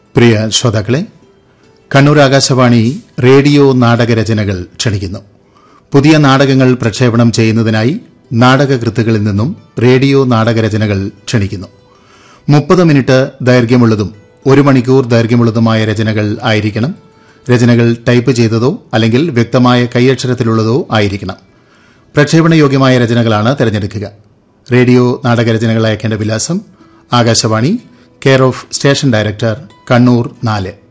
പ്രിയ ശ്രോതാക്കളെ കണ്ണൂർ ആകാശവാണി റേഡിയോ നാടകരചനകൾ ക്ഷണിക്കുന്നു പുതിയ നാടകങ്ങൾ പ്രക്ഷേപണം ചെയ്യുന്നതിനായി നാടകകൃത്തുകളിൽ നിന്നും റേഡിയോ നാടകരചനകൾ ക്ഷണിക്കുന്നു മുപ്പത് മിനിറ്റ് ദൈർഘ്യമുള്ളതും ഒരു മണിക്കൂർ ദൈർഘ്യമുള്ളതുമായ രചനകൾ ആയിരിക്കണം രചനകൾ ടൈപ്പ് ചെയ്തതോ അല്ലെങ്കിൽ വ്യക്തമായ കൈയക്ഷരത്തിലുള്ളതോ ആയിരിക്കണം പ്രക്ഷേപണയോഗ്യമായ രചനകളാണ് തിരഞ്ഞെടുക്കുക റേഡിയോ നാടകരചനകൾ അയക്കേണ്ട വിലാസം Akashvani care of station director Kannur നാല്